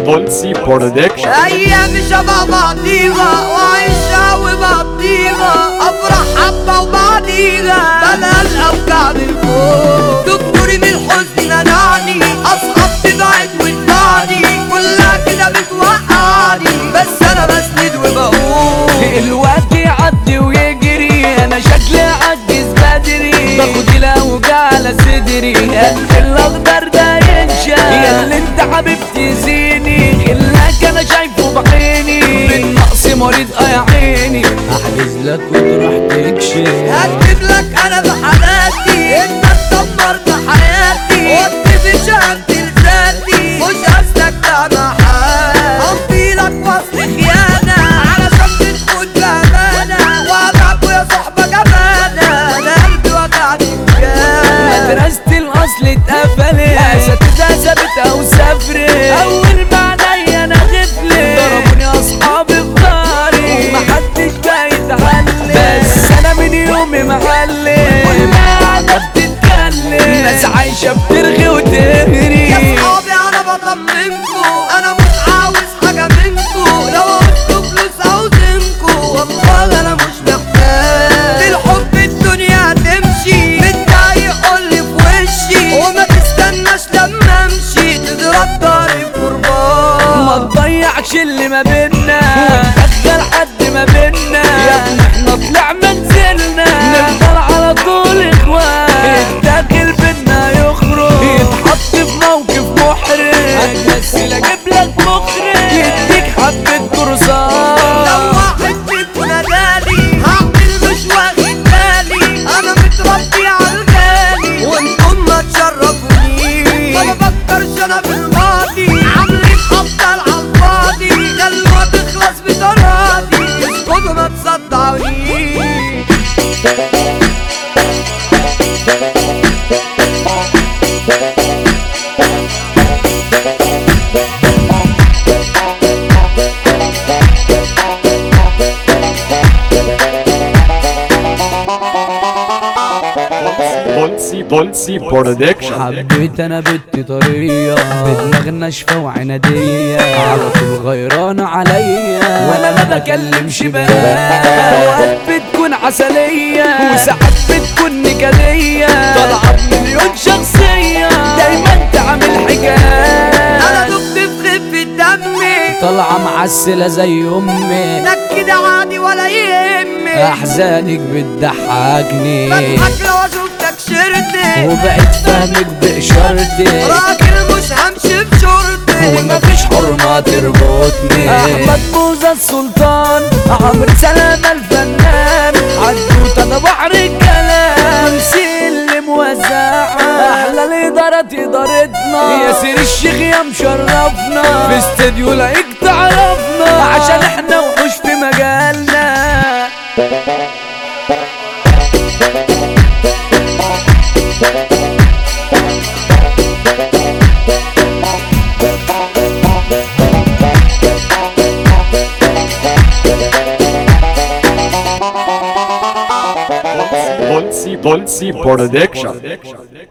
بولسي برودكشن ايام شباب بعضيها وعيشها وبقضيها افرح حبة وبعديها بلا الاوجاع من فوق دكتوري من الحزن منعني اصحاب تبعد وتبعني كلها كده بتوقعني بس انا بسند وبقول الوقت يعدي ويجري انا شكلي عجز بدري باخد الاوجاع على صدري قلبي الاخضر ده ينشا يا اللي انت حبيبتي زيني خلاك انا شايفه بعيني بالنقص مريض اه يا عيني احجز لك وتروح تكشف هكتب لك انا بحالاتي انت دمرت حياتي وقت في شهادتي لذاتي مش قصدك ده محال امضي لك وصل خيانة علشان تكون بأمانة وأبعك يا صحبة جبانة أنا قلبي وجعني بجد مدرسة الأصل اتقفلت أساتذة سابت أو سافرت أول ما عيني أنا غفلت ضربوني أصحابي في ضهري ومحدش بقى يتعلم بس أنا من يومي معلم والقعدة بتتكلم ناس عايشة بترغي وتهري يا صحابي انا بطمنكو انا مش عاوز حاجة منكو لو عوزتوا فلوس عاوزينكو والله انا مش محتاج الحب الدنيا هتمشي متضايق قولي في وشي وما تستناش لما امشي تضرب ضهري ما بقربان تضيعش اللي ما بينا وتدخل حد ما بينا يا ابني احنا طلع منزلنا نفضل على طول اخوان الداخل بينا يخرج يتحط في موقف محرج هتمثل اجيب لك مخرج يديك حبة كورسات لو واحد فيكم نادالي هعمل مش واخد بالي انا متربي على الغالي وانتم ما تشرفونيش ما بفكرش انا في الماضي عاملين افضل على الفاضي خلوها تخلص بطرادي اسكتوا ما تصدعونيش بولسي بولسي برودكشن حبيت انا بنت طرية بدماغ ناشفة وعنادية على طول غيرانة عليا وانا ما بكلمش بنات اوقات بتكون عسلية وساعات بتكون نكدية طالعة بمليون شخصية دايما تعمل انا حكايات دبت في خفة دمي طالعة معسلة زي امي انك كده عادي ولا يهمك احزانك بتضحكني بضحك لو شفتك شرتي وبقيت فاهمك بإشارتك راجل مش همشي بشورتي ومفيش حرمة تربطني أحمد موزة السلطان عمرو سلامة الفنان حدوتة ده بحر الكلام اللي موزعة أحلى الإدارة إدارتنا ياسر الشيخ يا مشرفنا في استديو لايك تعرفنا عشان احنا وحوش في مجالنا بولسي بولسي برودكشن